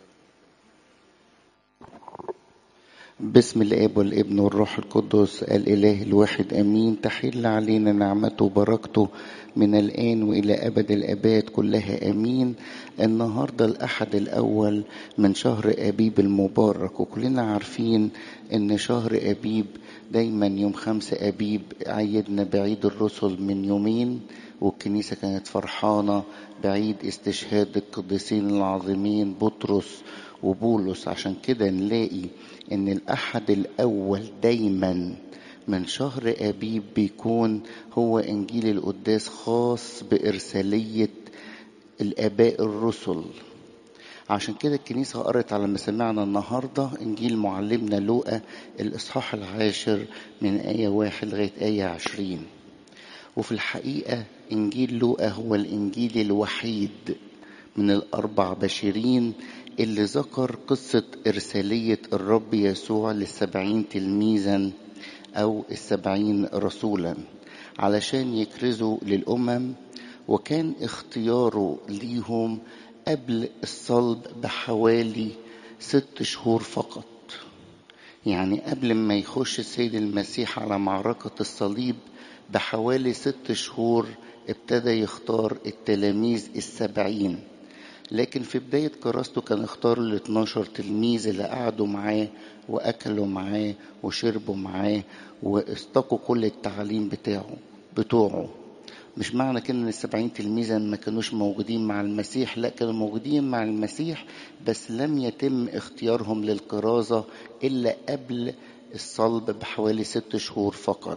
بسم الاب والابن والروح القدس الاله الواحد امين تحل علينا نعمته وبركته من الان والى ابد الاباد كلها امين النهارده الاحد الاول من شهر ابيب المبارك وكلنا عارفين ان شهر ابيب دايما يوم خمسة ابيب عيدنا بعيد الرسل من يومين والكنيسة كانت فرحانة بعيد استشهاد القديسين العظيمين بطرس وبولس عشان كده نلاقي ان الاحد الاول دايما من شهر ابيب بيكون هو انجيل القداس خاص بارساليه الاباء الرسل عشان كده الكنيسة قرت على ما سمعنا النهاردة إنجيل معلمنا لوقا الإصحاح العاشر من آية واحد لغاية آية عشرين وفي الحقيقة إنجيل لوقا هو الإنجيل الوحيد من الأربع بشرين اللي ذكر قصة إرسالية الرب يسوع للسبعين تلميذا أو السبعين رسولا علشان يكرزوا للأمم وكان اختياره ليهم قبل الصلب بحوالي ست شهور فقط يعني قبل ما يخش السيد المسيح على معركة الصليب بحوالي ست شهور ابتدى يختار التلاميذ السبعين لكن في بداية كراسته كان اختار ال 12 تلميذ اللي قعدوا معاه وأكلوا معاه وشربوا معاه واستقوا كل التعليم بتاعه بتوعه مش معنى كده ان السبعين تلميذا ما كانوش موجودين مع المسيح لا كانوا موجودين مع المسيح بس لم يتم اختيارهم للكرازة إلا قبل الصلب بحوالي ست شهور فقط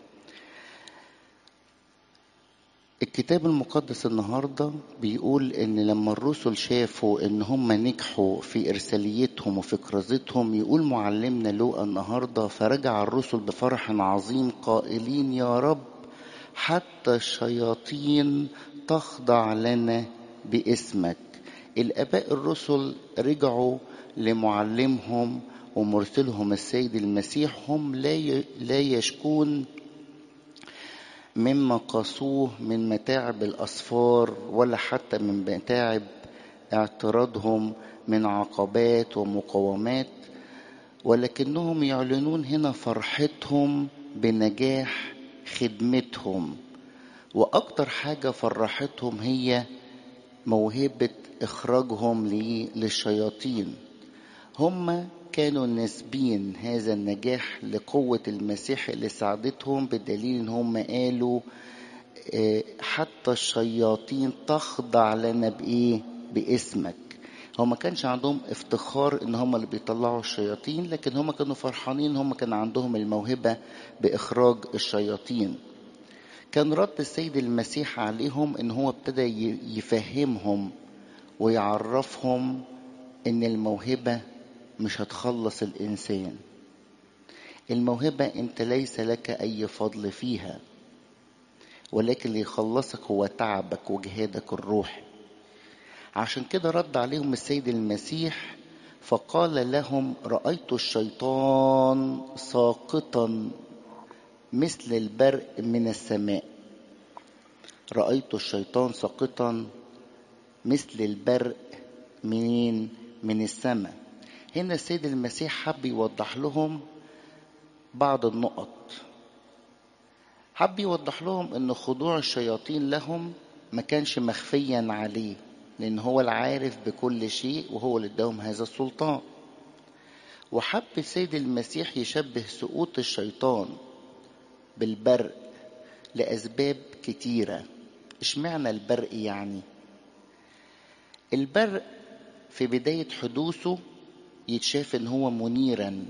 الكتاب المقدس النهارده بيقول ان لما الرسل شافوا ان هم نجحوا في ارساليتهم وفي كرازتهم يقول معلمنا لوقا النهارده فرجع الرسل بفرح عظيم قائلين يا رب حتى الشياطين تخضع لنا باسمك الاباء الرسل رجعوا لمعلمهم ومرسلهم السيد المسيح هم لا لا يشكون مما قاسوه من متاعب الأسفار ولا حتى من متاعب اعتراضهم من عقبات ومقاومات ولكنهم يعلنون هنا فرحتهم بنجاح خدمتهم وأكتر حاجة فرحتهم هي موهبة إخراجهم للشياطين هم كانوا ناسبين هذا النجاح لقوة المسيح اللي ساعدتهم بدليل ان هم قالوا حتى الشياطين تخضع لنا بايه باسمك هو ما كانش عندهم افتخار ان هم اللي بيطلعوا الشياطين لكن هم كانوا فرحانين هم كان عندهم الموهبة باخراج الشياطين كان رد السيد المسيح عليهم ان هو ابتدى يفهمهم ويعرفهم ان الموهبه مش هتخلص الإنسان الموهبة أنت ليس لك أي فضل فيها ولكن اللي يخلصك هو تعبك وجهادك الروحي عشان كده رد عليهم السيد المسيح فقال لهم رأيت الشيطان ساقطا مثل البرق من السماء رأيت الشيطان ساقطا مثل البرق منين من السماء هنا السيد المسيح حب يوضح لهم بعض النقط حب يوضح لهم ان خضوع الشياطين لهم ما كانش مخفيا عليه لان هو العارف بكل شيء وهو اللي اداهم هذا السلطان وحب السيد المسيح يشبه سقوط الشيطان بالبرق لاسباب كتيره اشمعنى البرق يعني البرق في بدايه حدوثه يتشاف ان هو منيرا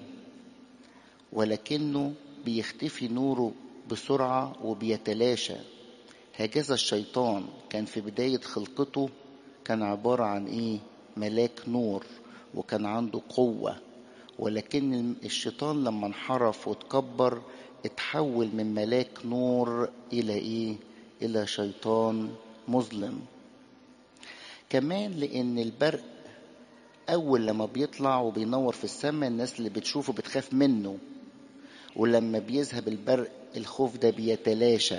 ولكنه بيختفي نوره بسرعة وبيتلاشى هكذا الشيطان كان في بداية خلقته كان عبارة عن ايه ملاك نور وكان عنده قوة ولكن الشيطان لما انحرف وتكبر اتحول من ملاك نور الى ايه الى شيطان مظلم كمان لان البرق أول لما بيطلع وبينور في السماء الناس اللي بتشوفه بتخاف منه ولما بيذهب البرق الخوف ده بيتلاشى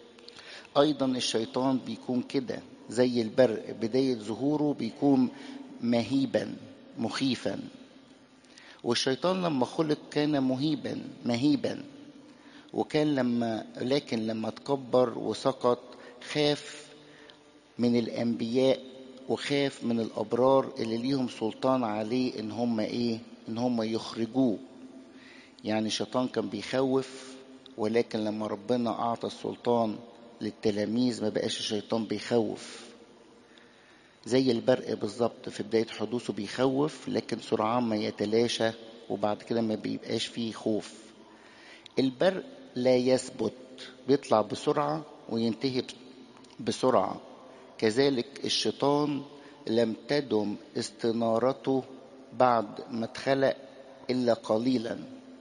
أيضا الشيطان بيكون كده زي البرق بداية ظهوره بيكون مهيبا مخيفا والشيطان لما خلق كان مهيبا مهيبا وكان لما لكن لما تكبر وسقط خاف من الانبياء وخاف من الابرار اللي ليهم سلطان عليه ان هم ايه ان هم يخرجوه يعني الشيطان كان بيخوف ولكن لما ربنا اعطى السلطان للتلاميذ ما بقاش الشيطان بيخوف زي البرق بالظبط في بداية حدوثه بيخوف لكن سرعان ما يتلاشى وبعد كده ما بيبقاش فيه خوف البرق لا يثبت بيطلع بسرعة وينتهي بسرعة كذلك الشيطان لم تدم استنارته بعد ما اتخلق إلا قليلا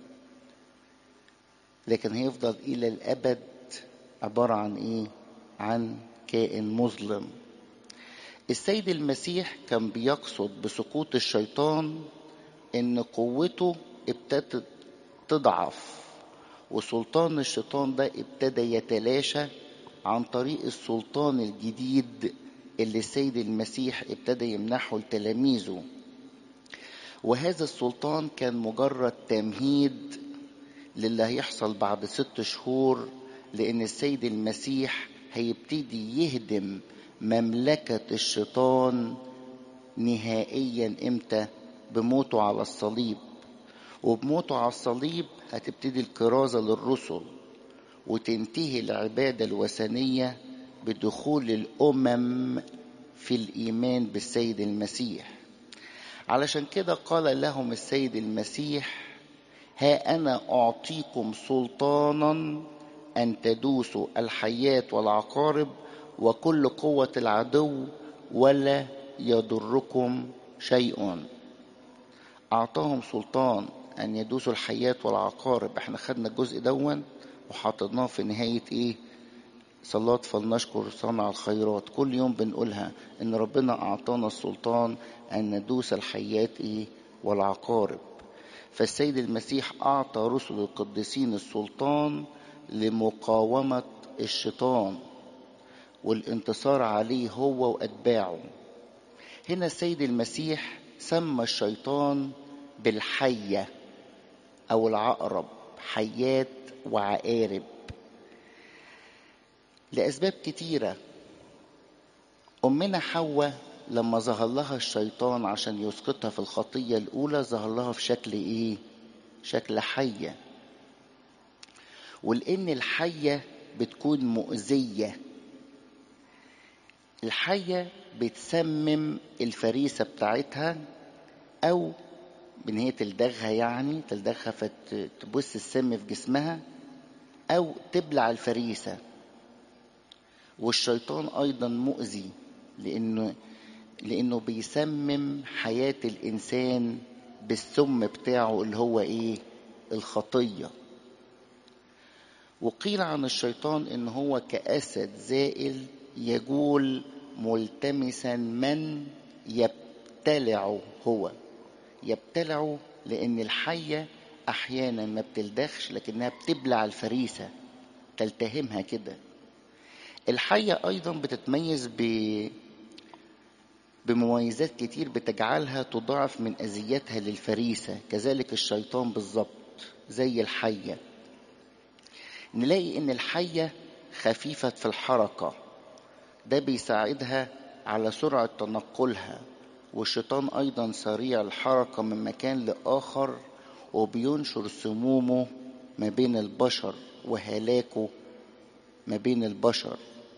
لكن هيفضل إلى الأبد عبارة عن إيه؟ عن كائن مظلم السيد المسيح كان بيقصد بسقوط الشيطان ان قوته ابتدت تضعف وسلطان الشيطان ده ابتدى يتلاشى عن طريق السلطان الجديد اللي السيد المسيح ابتدى يمنحه لتلاميذه وهذا السلطان كان مجرد تمهيد للي هيحصل بعد ست شهور لان السيد المسيح هيبتدي يهدم مملكة الشيطان نهائيا امتى بموته على الصليب وبموته على الصليب هتبتدي الكرازة للرسل وتنتهي العبادة الوثنية بدخول الأمم في الإيمان بالسيد المسيح علشان كده قال لهم السيد المسيح ها أنا أعطيكم سلطانا أن تدوسوا الحيات والعقارب وكل قوة العدو ولا يضركم شيء أعطاهم سلطان أن يدوسوا الحيات والعقارب احنا خدنا الجزء دون وحطيناه في نهاية ايه صلاة فلنشكر صانع الخيرات كل يوم بنقولها ان ربنا اعطانا السلطان ان ندوس الحيات ايه والعقارب فالسيد المسيح اعطى رسل القديسين السلطان لمقاومة الشيطان والانتصار عليه هو واتباعه هنا السيد المسيح سمى الشيطان بالحيه او العقرب حيات وعقارب لاسباب كتيره امنا حواء لما ظهر لها الشيطان عشان يسقطها في الخطيه الاولى ظهر لها في شكل ايه شكل حيه ولان الحيه بتكون مؤذيه الحية بتسمم الفريسة بتاعتها أو بإن هي تلدغها يعني تلدغها فتبص السم في جسمها أو تبلع الفريسة والشيطان أيضا مؤذي لأنه لأنه بيسمم حياة الإنسان بالسم بتاعه اللي هو إيه الخطية وقيل عن الشيطان إن هو كأسد زائل يجول ملتمسا من يبتلعه هو يبتلعه لان الحيه احيانا ما بتلدخش لكنها بتبلع الفريسه تلتهمها كده الحيه ايضا بتتميز ب بمميزات كتير بتجعلها تضاعف من اذيتها للفريسه كذلك الشيطان بالظبط زي الحيه نلاقي ان الحيه خفيفه في الحركه ده بيساعدها على سرعة تنقلها والشيطان أيضا سريع الحركة من مكان لآخر وبينشر سمومه ما بين البشر وهلاكه ما بين البشر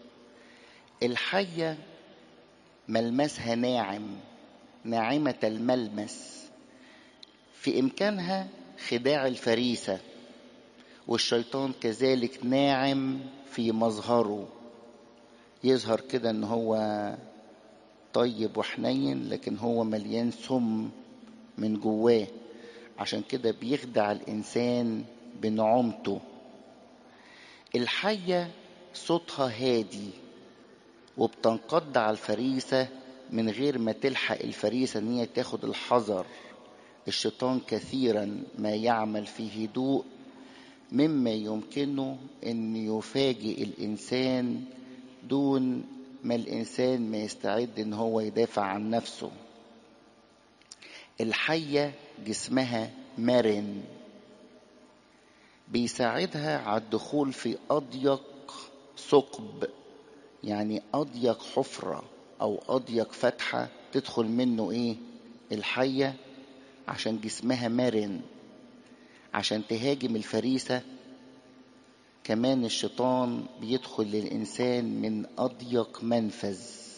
الحية ملمسها ناعم ناعمة الملمس في إمكانها خداع الفريسة والشيطان كذلك ناعم في مظهره يظهر كده ان هو طيب وحنين لكن هو مليان سم من جواه عشان كده بيخدع الانسان بنعومته الحيه صوتها هادي وبتنقض على الفريسه من غير ما تلحق الفريسه ان هي تاخد الحذر الشيطان كثيرا ما يعمل في هدوء مما يمكنه ان يفاجئ الانسان دون ما الانسان ما يستعد ان هو يدافع عن نفسه الحية جسمها مرن بيساعدها على الدخول في أضيق ثقب يعني أضيق حفرة أو أضيق فتحة تدخل منه إيه الحية عشان جسمها مرن عشان تهاجم الفريسة كمان الشيطان بيدخل للإنسان من أضيق منفذ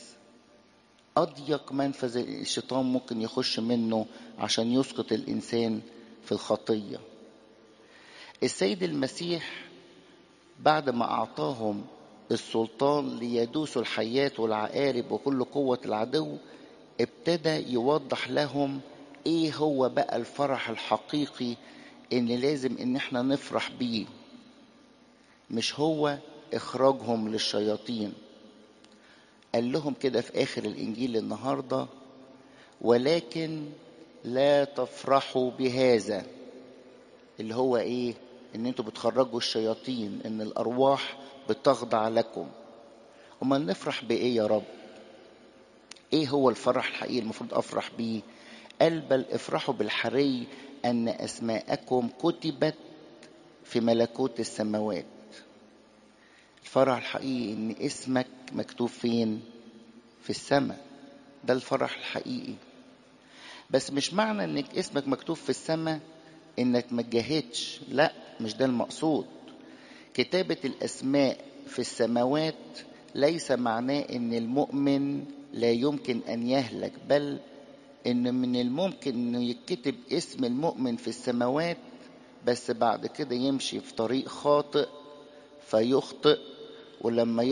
أضيق منفذ الشيطان ممكن يخش منه عشان يسقط الإنسان في الخطية السيد المسيح بعد ما أعطاهم السلطان ليدوسوا الحيات والعقارب وكل قوة العدو ابتدى يوضح لهم ايه هو بقى الفرح الحقيقي ان لازم ان احنا نفرح بيه مش هو اخراجهم للشياطين قال لهم كده في اخر الانجيل النهارده ولكن لا تفرحوا بهذا اللي هو ايه ان انتوا بتخرجوا الشياطين ان الارواح بتخضع لكم امال نفرح بايه يا رب ايه هو الفرح الحقيقي المفروض افرح بيه قال بل افرحوا بالحري ان اسماءكم كتبت في ملكوت السماوات الفرح الحقيقي ان اسمك مكتوب فين في السماء ده الفرح الحقيقي بس مش معنى انك اسمك مكتوب في السماء انك ما تجاهدش لا مش ده المقصود كتابة الاسماء في السماوات ليس معناه ان المؤمن لا يمكن ان يهلك بل ان من الممكن انه يكتب اسم المؤمن في السماوات بس بعد كده يمشي في طريق خاطئ فيخطئ ولما